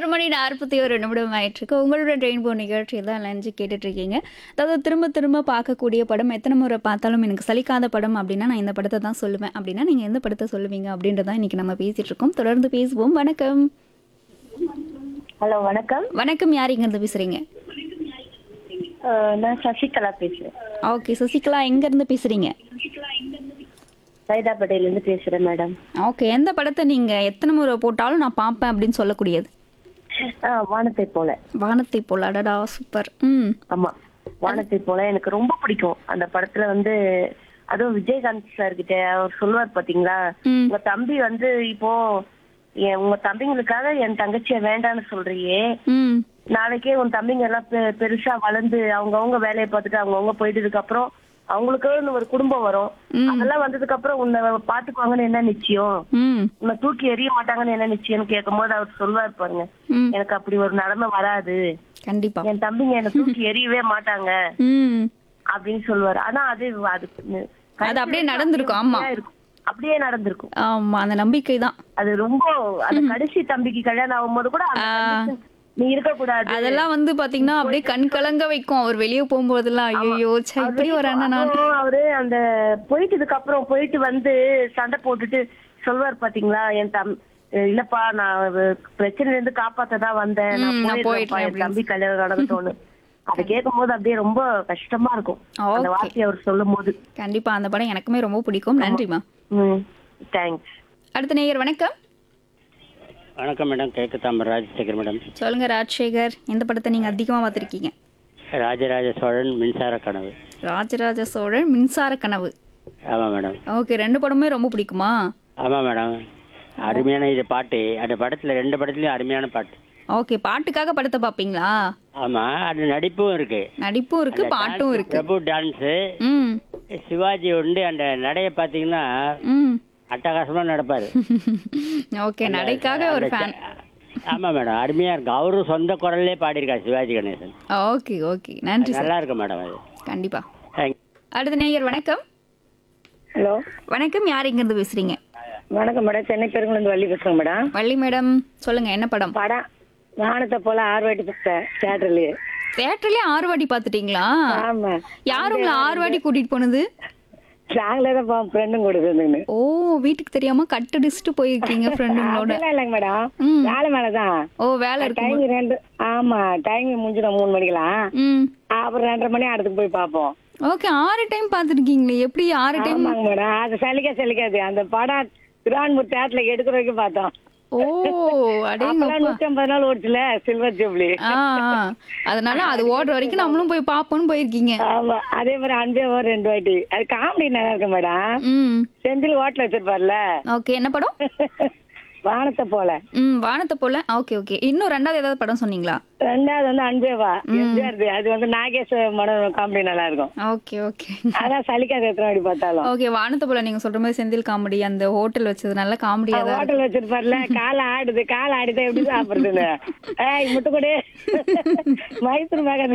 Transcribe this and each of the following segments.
பதினோரு மணி நாற்பத்தி ஒரு நிமிடம் ஆயிட்டிருக்கு உங்களோட ரெயின்போ நிகழ்ச்சி தான் லஞ்சு கேட்டுட்டு இருக்கீங்க அதாவது திரும்ப திரும்ப பார்க்கக்கூடிய படம் எத்தனை முறை பார்த்தாலும் எனக்கு சலிக்காத படம் அப்படின்னா நான் இந்த படத்தை தான் சொல்லுவேன் அப்படின்னா நீங்கள் எந்த படத்தை சொல்லுவீங்க அப்படின்றதான் இன்னைக்கு நம்ம பேசிட்டு இருக்கோம் தொடர்ந்து பேசுவோம் வணக்கம் ஹலோ வணக்கம் வணக்கம் யார் இங்கேருந்து பேசுறீங்க அஹ் நான் சசிகலா பேசுறேன் ஓகே சசிகலா எங்கேருந்து பேசுறீங்க சைதாப்பேட்டையில இருந்து பேசுறேன் மேடம் ஓகே எந்த படத்தை நீங்கள் எத்தனை முறை போட்டாலும் நான் பார்ப்பேன் அப்படின்னு சொல்லக்கூடியது ஆஹ் வானத்தை போல வானத்தை போல அடடா சூப்பர் ம் ஆமா வானத்தை போல எனக்கு ரொம்ப பிடிக்கும் அந்த படத்துல வந்து அதுவும் விஜயகாந்த் சார் கிட்ட அவர் சொல்லுவார் பாத்தீங்களா ம் உங்க தம்பி வந்து இப்போ என் உங்க தம்பிங்களுக்காக என் தங்கச்சிய வேண்டான்னு சொல்றியே ம் நாளைக்கே உன் தம்பிங்க எல்லாம் பெ- பெருசா வளர்ந்து அவங்கவங்க வேலையை பார்த்துட்டு அவங்கவங்க போயிட்டதுக்கு அப்புறம் அவங்களுக்குன்னு ஒரு குடும்பம் வரும் ம். அதெல்லாம் வந்ததுக்கு அப்புறம் உன்னை பாத்துக்குவாங்கன்னு என்ன நிச்சயம் ம் உன்னை தூக்கி எறிய மாட்டாங்கன்னு என்ன நிச்சயம் கேட்கும்போது அவர் சொல்வார் பாருங்க ம் எனக்கு அப்படி ஒரு நிலைமை வராது கண்டிப்பா என் தம்பிங்க என்ன தூக்கி எறியவே மாட்டாங்க ம் அப்படின்னு சொல்லுவாரு ஆனா அது அது அது அப்படியே நடந்திருக்கும், ஆமா. இருக்கும். அப்படியே நடந்திருக்கும் ஆமா அந்த நம்பிக்கை தான் அது ரொம்ப அந்த கடைசி தம்பிக்கு கல்யாணம் ஆகும்போது கூட அந்த condition, நீ இருக்க கூடாது அதெல்லாம் வந்து பாத்தீங்கன்னா அப்படியே கண் கலங்க வைக்கும் அவர் வெளியே போகும்போதெல்லாம் ஐயோ ச்சே இப்படி ஒரு அண்ணன் நான் அதுவும் அவரு அந்த போயிட்டதுக்கு அப்புறம் போயிட்டு வந்து சண்டை போட்டுட்டு சொல்வார் பாத்தீங்களா என் தம் இல்லப்பா நான் பிரச்சனைல இருந்து காப்பாத்ததான் வந்தேன் நான் ம், நான் போயிடுறேன்ப்பா, போயிடுறேன் என் தம்பி கல்யாணம் நடக்கட்டும்னு அதை கேட்கும் போது அப்படியே ரொம்ப கஷ்டமா இருக்கும் அந்த Okay. வார்த்தையை அவர் சொல்லும் போது கண்டிப்பா அந்த படம் எனக்குமே ரொம்ப பிடிக்கும் நன்றிமா ம் தேங்க்ஸ் அடுத்த நேயர் வணக்கம் வணக்கம் மேடம் கேக்கு தாம்பரம் ராஜசேகர் மேடம் சொல்லுங்க ராஜசேகர் எந்த படத்தை நீங்க அதிகமா பார்த்திருக்கீங்க ராஜராஜ சோழன் மின்சார கனவு ராஜராஜ சோழன் மின்சார கனவு ஆமாம் மேடம் ஓகே ரெண்டு படமே ரொம்ப பிடிக்குமா ஆமாம் மேடம் அருமையான இது பாட்டு அந்த படத்தில் ரெண்டு படத்துலையும் அருமையான பாட்டு ஓகே பாட்டுக்காக படத்தை பார்ப்பீங்களா ஆமாம் அது நடிப்பும் இருக்கு நடிப்பும் இருக்கு அந்த பாட்டும் dance, இருக்கு பிரபு டான்ஸு ம் சிவாஜி உண்டு அந்த நடையை பார்த்தீங்கன்னா ம் அட்டகாசமாக நடப்பார் ஓகே நடைக்காக ஒரு ஃபேன் ஆமாம் மேடம் அருமையாக இருக்கு அவரும் சொந்த குரல்லே பாடியிருக்காரு சிவாஜி கணேசன் ஓகே ஓகே நன்றி சார் நல்லா இருக்கு மேடம் அது கண்டிப்பா தேங்க் அடுத்த நேயர் வணக்கம் ஹலோ வணக்கம் யார் இங்கிருந்து பேசுறீங்க வணக்கம் மேடம் சென்னை பெருங்குளந்து வள்ளி பேசுறேன் மேடம் வள்ளி மேடம் சொல்லுங்க என்ன படம் படம் வானத்தை போல ஆறு வாட்டி பார்த்தேன் தியேட்டர்லயே தியேட்டர்லயே ஆறு வாட்டி பாத்துட்டீங்களா ஆமா யார் உங்களை ஆறு வாட்டி கூட்டிட்டு போனது நாங்களே தான் போவோம் ஃப்ரெண்டும் கூட சேர்ந்துன்னு ஓ வீட்டுக்கு தெரியாம கட்டு அடிச்சுட்டு போயிருக்கீங்க ஃப்ரெண்டுங்களோட அதெல்லாம் இல்லைங்க மேடம் ம். வேலை மேலதான் ஓ வேலை இருக்கு டைம் ரெண்டு ஆமா டைம் முடிஞ்சிடும் மூணு மணிக்கெல்லாம் ம் அப்புறம் ரெண்டரை மணி அடுத்துக்கு போய் பார்ப்போம் ஓகே ஆறு டைம் பாத்துருக்கீங்களே எப்படி ஆறு டைம் ஆமாங்க மேடம் அது சலிக்க சலிக்காது அந்த படம் திருவான்மூர் தேட்டர்ல எடுக்கிற வரைக்கும் பார்த்தோம் ஓ அப்பெல்லாம் அடேங்கப்பா நூத்தி ஐம்பது நாள் ஓடுச்சுல சில்வர் ஜூப்ளி ஆ ஆ. அதனால அது ஓடுற வரைக்கும் நம்மளும் போய் பாப்போம்னு போயிருக்கீங்க ஆமா அதே மாதிரி அன்பே ஒரு ரெண்டு வாட்டி அது காமெடி நல்லா இருக்கு மேடம் ம் செந்தில் ஹோட்டல் வச்சிருப்பார்ல ஓகே என்ன படம் வானத்தை போல ம் வானத்தை போல ஓகே ஓகே இன்னும் ரெண்டாவது ஏதாவது படம் சொன்னீங்களா ரெண்டாவது வந்து அன்பேவா எம்ஜிஆர் அது வந்து நாகேஷ் மடம் காமெடி நல்லா இருக்கும் ஓகே ஓகே அதான் சலிக்காது எத்தனை வாட்டி பார்த்தாலும் ஓகே வானத்தை போல நீங்க சொல்ற மாதிரி செந்தில் காமெடி அந்த ஹோட்டல் வச்சது நல்ல காமெடியா தான் ஹோட்டல் வச்சிருப்பார்ல காலை ஆடுது காலை ஆடிதான் எப்படி சாப்பிடுறதுன்னு ஏய் முட்டு கொடு மைசூர் மகன்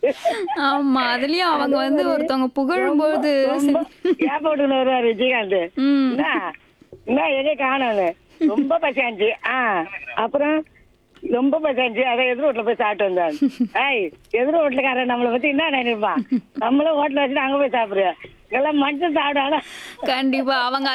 ஆமா அதுலயும் அவங்க வந்து ஒருத்தவங்க புகழும்போது ஏப்போட்டுன்னு வருவாரு விஜயகாந்த் ம் என்ன என்ன எங்க காணோன்னு ரொம்ப பசியாச்சு ஆ அப்புறம் ரொம்ப பசியாச்சு அதை எதிர் வீட்டுல போய் சாப்பிட்டு வந்தார் ஏய் எதிர் வீட்டுலக்காரன் நம்மளை பத்தி என்ன நினைப்பான் நம்மளும் ஹோட்டல் வச்சுட்டு அங்க போய் சாப்பிடுறோம் இதெல்லாம் மனுஷன் சாப்பிடாலும் கண்டிப்பா அவங்க